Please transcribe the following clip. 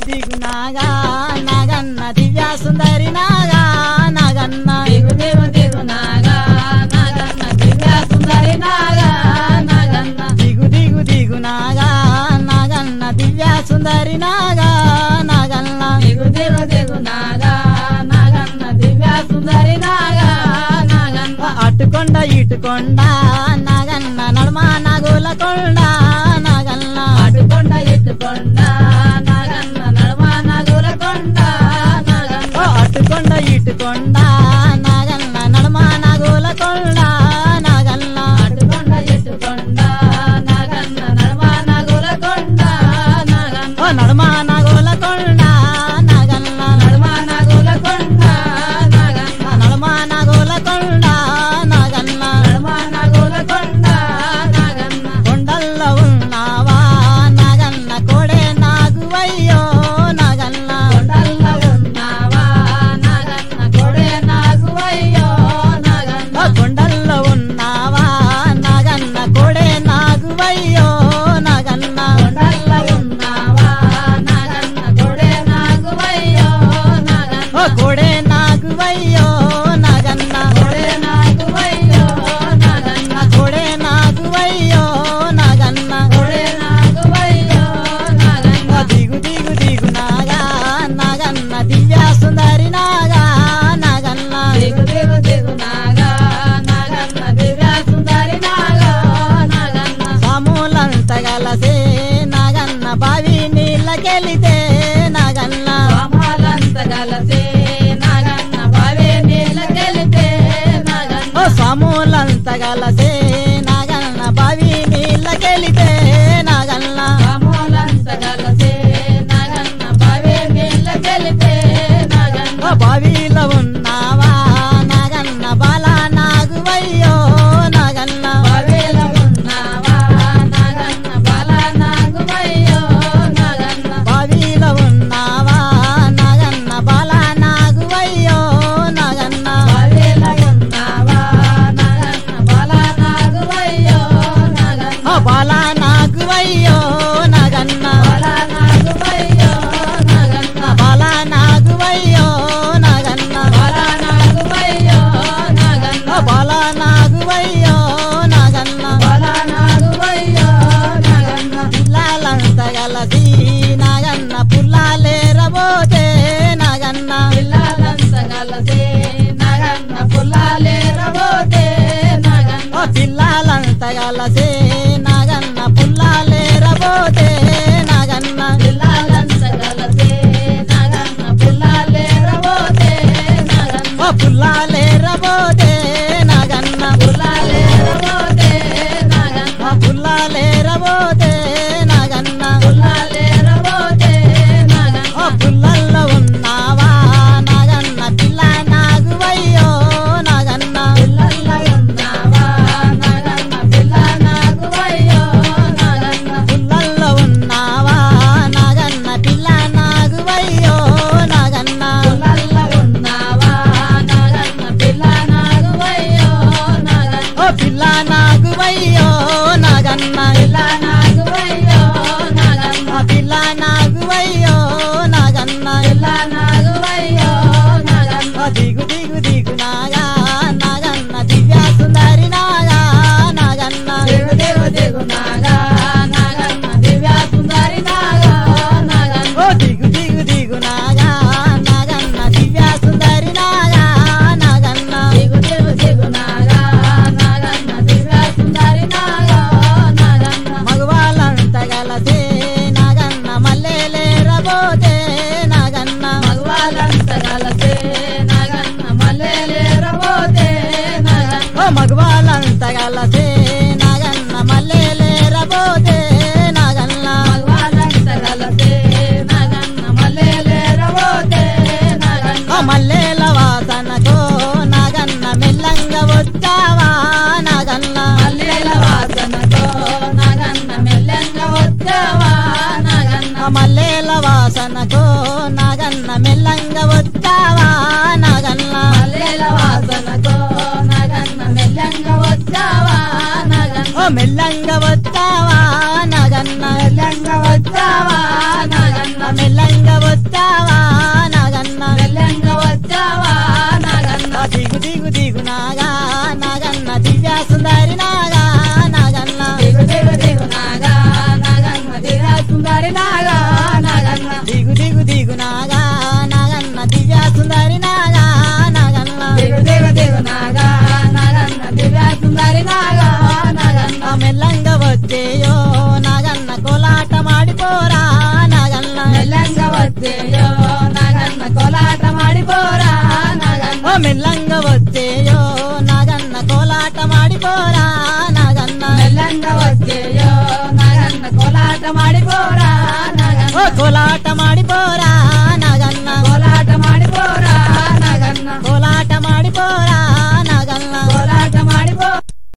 దిగు నాగా నాగన్న దివ్య సుందరి నాగా నాగన్న దిగు దిగు దిగు నాగా నాగన్న దివ్య సుందరి నాగా నాగన్న దిగు దిగు దిగు నాగా నాగన్న దివ్య సుందరి నాగా నాగన్న దిగు దిగు దిగు నాగా నాగన్న దివ్య సుందరి నాగా నాగన్న అటుకొండ ఇటుకొండ నాగన్న నడుమ నాగుల కొండ నాగన్న అటుకొండ ఇటుకొండ నాగన్న నడుమ నగుల కొండ నాగన్న ఓ అటుకొండ ఇటుకొండ నాగన్న నడుమ నాగుల కొండ నాగన్న అటుకొండ ఇటుకొండ నాగన్న నడుమ నగుల కొండ నాగన్న ఓ నడుమ నాగుల కొండ నాగన్న నడుమ నగుల కొండ నాగన్న నడుమ నాగుల కొండ నాగన్న నడుమ నగుల కొండ నాగన్న కొండల్లో ఉన్నావా నాగన్న కోడే నాగువయ్యో నాగన్న కొండల్లో ఉన్నావా నాగన్న కొడే నాకు అయ్యో నాగన్న ఓ కొండల్లో ఉన్నావా నాగన్న కోడే నాగువయ్యో నాగన్న కొండల్లో ఉన్నావా నాగన్న కొడే నాకు అయ్యో నాగన్న ఓ కోడే నాగువయ్యో నాగన్న కొడే నాకు అయ్యో నాగన్న కోడే నాగువయ్యో నాగన్న కొడే నాకు అయ్యో నాగన్న ఓ దిగు దిగు దిగు నాగా నాగన్న దివ్య సుందరి నాగా నాగన్న దిగు దిగు దిగు నాగా నాగన్న దివ్య సుందరి నాగా నాగన్న సాములంత గలసే నాగన్న బావి నీళ్ళకెళితే నాగన్న రామాలంత గలసే నాగన్న బావే నీళ్ళకెళితే నాగన్న ఓ సాములంత గలసే నాగన్న బావి నీళ్ళకెళితే నాగన్న రాములంత గలసే నాగన్న బావే నీళ్ళకెళితే నాగన్న ఓ బావిలో ఉన్నావా నాగన్న బాల నాగువయ్యో నాగన్న బావేల ఉన్నావా నాగన్న బాల నాగుమయ్యో నాగన్న బావిలో ఉన్నావా నాగన్న బాల నాగువయ్యో నాగన్న బావేల ఉన్నావా నాగన్న బాల నాగుమయ్యో నాగన్న ఓ బాల నాగువయ్యో నాగన్న బాల నాగుమయ్యో నాగన్న బాల నాగువయ్యో నాగన్న బాల నాగుమయ్యో నాగన్న ఓ బాల నాగువయ్యో నాగన్న బాల నాగుమయ్యో నాగన్న పిల్లలంత గలసి నాగన్న పుల్లాలేరబోతే నాగన్న పిల్లలంత గలసే నాగన్న పుల్లాలేరబోతే నాగన్న ఓ పిల్లలంత గలసే నాగన్న పుల్లాలేరబోతే నాగన్న పిల్లలంత గలసే నాగన్న పుల్లాలేరబోతే నాగన్న ఓ పుల్లాలేరబోతే నాగన్న పుల్లాలేరబోతే నాగన్న ఓ పుల్లాలేరబోతే నాగన్న పుల్లాలేరబోతే నాగన్న ఓ పుల్లల్లో ఉన్నావా నాగన్న పిల్ల నాగువయ్యో నాగన్న పిల్లల్లో ఉన్నావా నాగన్న పిల్ల నాగువయ్యో నాగన్న పుల్లల్లో ఉన్నావా నాగన్న పిల్ల నాగువయ్యో నాగన్న పుల్లల్లో ఉన్నావా నాగన్న పిల్ల నాగువయ్యో నాగన్న ఓ పిల్ల నాగువయ్యో నాగన్న పిల్ల నాగువయ్యో నాగన్న ఆ పిల్ల నాగువయ్యో నాగన్న పిల్ల నాగువయ్యో నాగన్న ఓ దిగు దిగు దిగు నాగా నాగన్న దివ్య సుందరి నాగా నాగన్న దిగు దిగు దిగు నాగా నాగన్న దివ్య సుందరి నాగా నాగన్న ఓ దిగు దిగు దిగు నాగా నాగన్న దివ్య సుందరి నాగా నాగన్న దిగు దిగు దిగు నాగా నాగన్న దివ్య సుందరి నాగా నాగన్న మగవాళ్ళంత గలసే నాగన్న మల్లెలేరబోతే నాగన్న మగవాళ్ళంత గలసే నాగన్న మల్లెలేరబోతే నాగన్న ఓ మగవాళ్ళంత గలసే నాగన్న మల్లెలేరబోతే నాగన్న మగవాళ్ళంత గలసే నాగన్న మల్లెలేరబోతే నాగన్న ఓ మల్లెల వాసనకో నాగన్న మెల్లంగా వచ్చావా నాగన్న మల్లెల వాసనతో నాగన్న మెల్లంగా వచ్చావా నాగన్న ఆ మల్లెల వాసనకో నాగన్న మెల్లంగా వచ్చావా నాగన్న మల్లెల వాసనతో నాగన్న మెల్లంగా వచ్చావా నాగన్న ఓ మెల్లంగా వచ్చావా నాగన్న మెల్లంగా వచ్చావా నాగన్న మెల్లంగా వచ్చావా నాగన్న మెల్లంగా వచ్చావా నాగన్న దిగు దిగు దిగు నాగా నాగన్న దివ్య సుందరి నాగా నాగన్న దిగు దిగు దిగు నాగా నాగన్న దివ్య సుందరి నాగా నాగన్న దిగు దిగు దిగు నాగా నాగన్న దివ్య సుందరి నాగా నాగన్న దిగు దిగు దిగు నాగా నాగన్న దివ్య సుందరి నాగా నాగన్న ఆ మెల్లంగా వచ్చేయో నాగన్న కోలాట మాడిపోరా నాగన్న మెల్లంగా వచ్చేయో నాగన్న కోలాట మాడిపోరా నాగన్న ఓ మెల్లంగా వచ్చేయో నాగన్న కోలాట మాడిపోరా నాగన్న మెల్లంగా వచ్చేయో నాగన్న కోలాట మాడిపోరా నాగన్న ఓ కోలాట మాడిపోరా నాగన్న కోలాట మాడిపోరా నాగన్న కోలాట మాడిపోరా